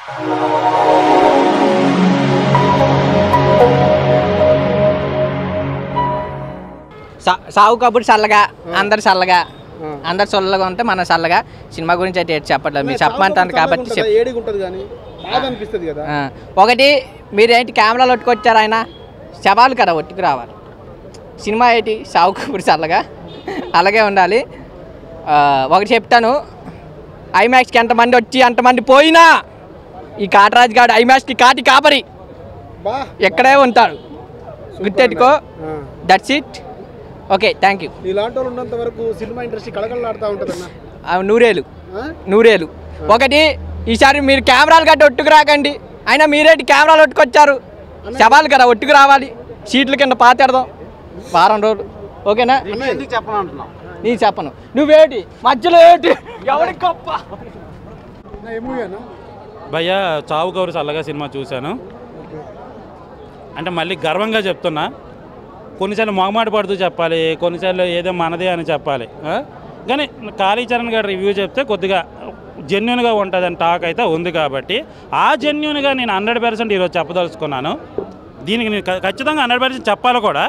సా- సావు కబుర్ చల్లగా అందరు చల్లగా అందరు చల్లగా ఉంటే మన చల్లగా సినిమా గురించి అయితే ఏటి చెప్పట్లేదు మీరు చెప్పమంటాను కాబట్టి చెప్ ఏడిగా ఉంటుంది కానీ బాధ అనిపిస్తుంది కదా ఆ, ఒకటి మీరేంటి కెమెరాలు ఒట్టుకొచ్చారు ఆయన శవాలు కదా ఒట్టుకు రావాలి సినిమా ఏంటి సావు కబుర్ చల్లగా అలాగే ఉండాలి ఆ, ఒకటి చెప్తాను ఐమాక్స్కి ఎంతమంది వచ్చి ఎంతమంది పోయినా ఈ కాటరాజు గాడు ఐమాక్స్కి కాటి కాపరి బా ఎక్కడే ఉంటాడు గుర్తెట్టుకో that's it okay thank you ఇలాంటి వాళ్ళు ఉన్నంత వరకు సినిమా ఇండస్ట్రీ కళకళలాడుతూ ఉంటుందన్న ఆ, నూరేలు ఆ? నూరేలు ఒకటి ఈసారి మీరు కెమెరాలు గట్టి ఒట్టుకు రాకండి అయినా మీరేంటి కెమెరాలు ఒట్టుకొచ్చారు శవాలు కదా ఒట్టుకు రావాలి సీట్ల కింద పాతేడదాం వారం రోజులు ఓకేనా ఎందుకు చెప్పను నీ చెప్పను నువ్వేటి మధ్యలో ఏంటి ఎవరికి గొప్ప ఏ మూవీ అన్న భయ్య చావు కౌరు చల్లగా సినిమా చూశాను అంటే మళ్ళీ గర్వంగా చెప్తున్నా కొన్నిసార్లు మొగమాట పడుతూ చెప్పాలి కొన్నిసార్లు ఏదో మనదే అని చెప్పాలి ఆ? కానీ కాళీచరణ్ గారు రివ్యూ చెప్తే కొద్దిగా జెన్యున్గా ఉంటుందని టాక్ అయితే ఉంది కాబట్టి ఆ జెన్యున్గా నేను హండ్రెడ్ పర్సెంట్ ఈరోజు చెప్పదలుచుకున్నాను దీనికి నేను ఖ- ఖచ్చితంగా హండ్రెడ్ పర్సెంట్ చెప్పాలి కూడా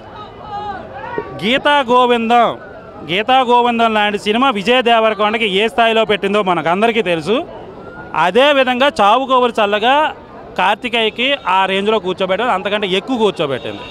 గీతా గోవిందం గీతా గోవిందం లాంటి సినిమా విజయ్ దేవరకొండకి ఏ స్థాయిలో పెట్టిందో మనకు అందరికీ తెలుసు అదే విధంగా చావు కబురు చల్లగా కార్తికేయకి ఆ రేంజ్లో కూర్చోబెట్టారు అంతకంటే ఎక్కువ కూర్చోబెట్టింది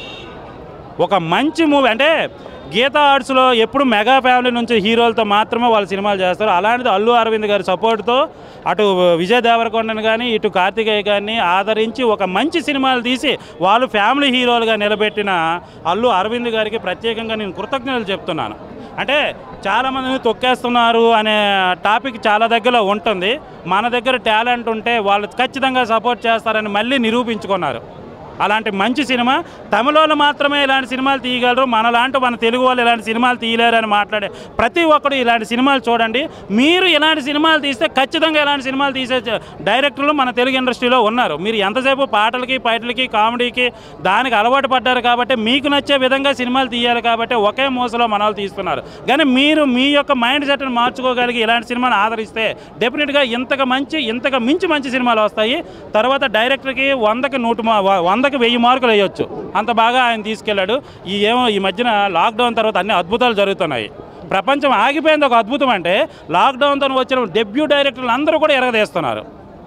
ఒక మంచి మూవీ అంటే గీతా ఆర్ట్స్లో ఎప్పుడు మెగా ఫ్యామిలీ నుంచి హీరోలతో మాత్రమే వాళ్ళు సినిమాలు చేస్తారు అలాంటిది అల్లు అరవింద్ గారి సపోర్ట్తో అటు విజయ్ దేవరకొండని కానీ ఇటు కార్తికేయ గారిని ఆదరించి ఒక మంచి సినిమాలు తీసి వాళ్ళు ఫ్యామిలీ హీరోలుగా నిలబెట్టిన అల్లు అరవింద్ గారికి ప్రత్యేకంగా నేను కృతజ్ఞతలు చెప్తున్నాను అంటే చాలామంది తొక్కేస్తున్నారు అనే టాపిక్ చాలా దగ్గర ఉంటుంది మన దగ్గర టాలెంట్ ఉంటే వాళ్ళు ఖచ్చితంగా సపోర్ట్ చేస్తారని మళ్ళీ నిరూపించుకున్నారు అలాంటి మంచి సినిమా తమిళోళ్ళు మాత్రమే ఇలాంటి సినిమాలు తీయగలరు మనలాంటి మన తెలుగు వాళ్ళు ఇలాంటి సినిమాలు తీయలేరు అని మాట్లాడే ప్రతి ఒక్కరు ఇలాంటి సినిమాలు చూడండి మీరు ఇలాంటి సినిమాలు తీస్తే ఖచ్చితంగా ఇలాంటి సినిమాలు తీసే చ- డైరెక్టర్లు మన తెలుగు ఇండస్ట్రీలో ఉన్నారు మీరు ఎంతసేపు పాటలకి పైటలకి కామెడీకి దానికి అలవాటు పడ్డారు కాబట్టి మీకు నచ్చే విధంగా సినిమాలు తీయాలి కాబట్టి ఒకే మోసలో మన వాళ్ళు తీస్తున్నారు కానీ మీరు మీ యొక్క మైండ్ సెట్ని మార్చుకోగలిగి ఇలాంటి సినిమాను ఆదరిస్తే డెఫినెట్గా ఇంతకు మంచి ఇంతకు మించి మంచి సినిమాలు వస్తాయి తర్వాత డైరెక్టర్కి వందకి నూట మా- వ- వందకి వెయ్యి మార్కులు వేయొచ్చు అంత బాగా ఆయన తీసుకెళ్ళాడు ఈ ఏమో ఈ మధ్యన లాక్డౌన్ తర్వాత అన్ని అద్భుతాలు జరుగుతున్నాయి ప్రపంచం ఆగిపోయింది ఒక అద్భుతం అంటే లాక్డౌన్తో వచ్చిన డెబ్యూ డైరెక్టర్లు అందరూ కూడా ఎరగదీస్తున్నారు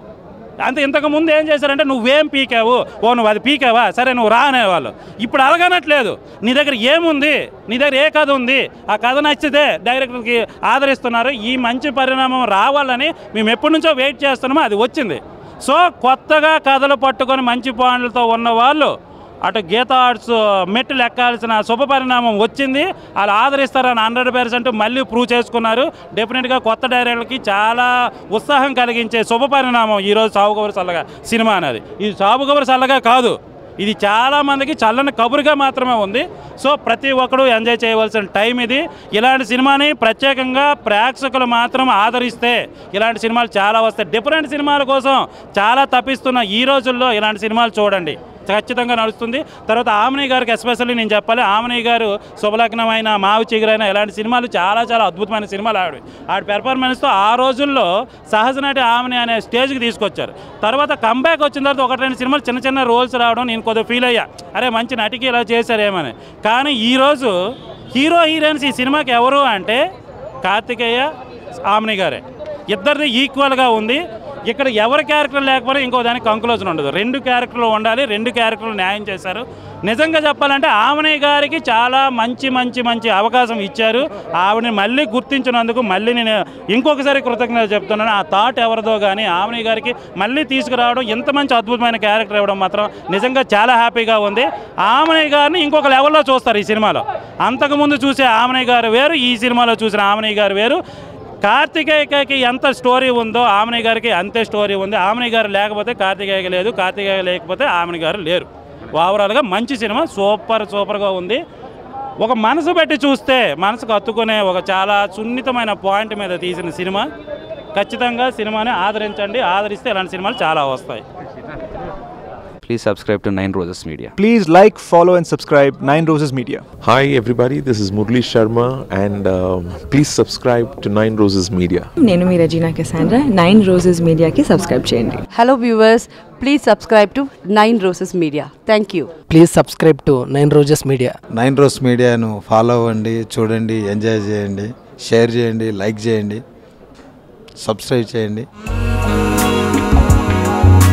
అంతే ఇంతకు ముందు ఏం చేశారంటే నువ్వేం పీకావు ఓ నువ్వు అది పీకావా సరే నువ్వు రా అనేవాళ్ళు ఇప్పుడు అలగనట్లేదు నీ దగ్గర ఏముంది నీ దగ్గర ఏ కథ ఉంది ఆ కథ నచ్చితే డైరెక్టర్కి ఆదరిస్తున్నారు ఈ మంచి పరిణామం రావాలని మేము ఎప్పటి నుంచో వెయిట్ చేస్తున్నామో అది వచ్చింది సో కొత్తగా కథలు పట్టుకొని మంచి పాయింట్లతో ఉన్న వాళ్ళు అటు గీత ఆర్ట్స్ మెట్లు ఎక్కాల్సిన శుభ పరిణామం వచ్చింది వాళ్ళు ఆదరిస్తారని హండ్రెడ్ పర్సెంట్ మళ్ళీ ప్రూవ్ చేసుకున్నారు డెఫినెట్గా కొత్త డైరెక్టర్కి చాలా ఉత్సాహం కలిగించే శుభ పరిణామం ఈరోజు సాగు కబురు చల్లగా సినిమా అనేది ఇది సాగు కబురు చల్లగా కాదు ఇది చాలా మందికి చల్లని కబురుగా మాత్రమే ఉంది సో ప్రతి ఒక్కరూ ఎంజాయ్ చేయవలసిన టైం ఇది ఇలాంటి సినిమాని ప్రత్యేకంగా ప్రేక్షకులు మాత్రం ఆదరిస్తే ఇలాంటి సినిమాలు చాలా వస్తాయి డిఫరెంట్ సినిమాల కోసం చాలా తప్పిస్తున్న ఈ రోజుల్లో ఇలాంటి సినిమాలు చూడండి ఖచ్చితంగా నడుస్తుంది తర్వాత ఆమని గారికి ఎస్పెషల్లీ నేను చెప్పాలి ఆమని గారు శుభలగ్నమైన మావి చిగురైన ఇలాంటి సినిమాలు చాలా చాలా అద్భుతమైన సినిమాలు ఆవిడ ఆవిడ పెర్ఫార్మెన్స్తో ఆ రోజుల్లో సహజ నటి ఆమెని అనే స్టేజ్కి తీసుకొచ్చారు తర్వాత కంబ్యాక్ వచ్చిన తర్వాత ఒకటి రెండు సినిమాలు చిన్న చిన్న రోల్స్ రావడం నేను కొద్దిగా ఫీల్ అయ్యా అరే మంచి నటికి ఇలా చేశారేమని కానీ ఈరోజు హీరో హీరోయిన్స్ ఈ సినిమాకి ఎవరు అంటే కార్తికేయ ఆమెని గారే ఇద్దరిది ఈక్వల్గా ఉంది ఇక్కడ ఎవరి క్యారెక్టర్ లేకపోతే ఇంకో దానికి కంక్లూజన్ ఉండదు రెండు క్యారెక్టర్లు ఉండాలి రెండు క్యారెక్టర్లు న్యాయం చేశారు నిజంగా చెప్పాలంటే ఆమెని గారికి చాలా మంచి మంచి మంచి అవకాశం ఇచ్చారు ఆవిడని మళ్ళీ గుర్తించినందుకు మళ్ళీ నేను ఇంకొకసారి కృతజ్ఞత చెప్తున్నాను ఆ థాట్ ఎవరిదో కానీ ఆమెని గారికి మళ్ళీ తీసుకురావడం ఇంత మంచి అద్భుతమైన క్యారెక్టర్ ఇవ్వడం మాత్రం నిజంగా చాలా హ్యాపీగా ఉంది ఆమెని గారిని ఇంకొక లెవెల్లో చూస్తారు ఈ సినిమాలో అంతకుముందు చూసే ఆమెని గారు వేరు ఈ సినిమాలో చూసిన ఆమెని గారు వేరు కార్తికేయకి ఎంత స్టోరీ ఉందో ఆమెని గారికి అంతే స్టోరీ ఉంది ఆమెని గారు లేకపోతే కార్తికేయ లేదు కార్తికేయ లేకపోతే ఆమెని గారు లేరు ఓవరాల్గా మంచి సినిమా సూపర్ సూపర్గా ఉంది ఒక మనసు పెట్టి చూస్తే మనసుకు హత్తుకునే ఒక చాలా సున్నితమైన పాయింట్ మీద తీసిన సినిమా ఖచ్చితంగా సినిమాని ఆదరించండి ఆదరిస్తే ఇలాంటి సినిమాలు చాలా వస్తాయి Please subscribe to Nine Roses Media. Please like, follow, and subscribe Nine Roses Media. Hi, everybody. This is Murli Sharma, and um, please subscribe to Nine Roses Media. నేను మీ రజీనా కెసాండ్రా నైన్ రోజెస్ మీడియాకి subscribe చేయండి Hello viewers, please subscribe to Nine Roses Media. Thank you. Please subscribe to nine roses media nine rose మీడియాను follow అవ్వండి చూడండి enjoy చేయండి share చేయండి like చేయండి సబ్స్క్రైబ్ చేయండి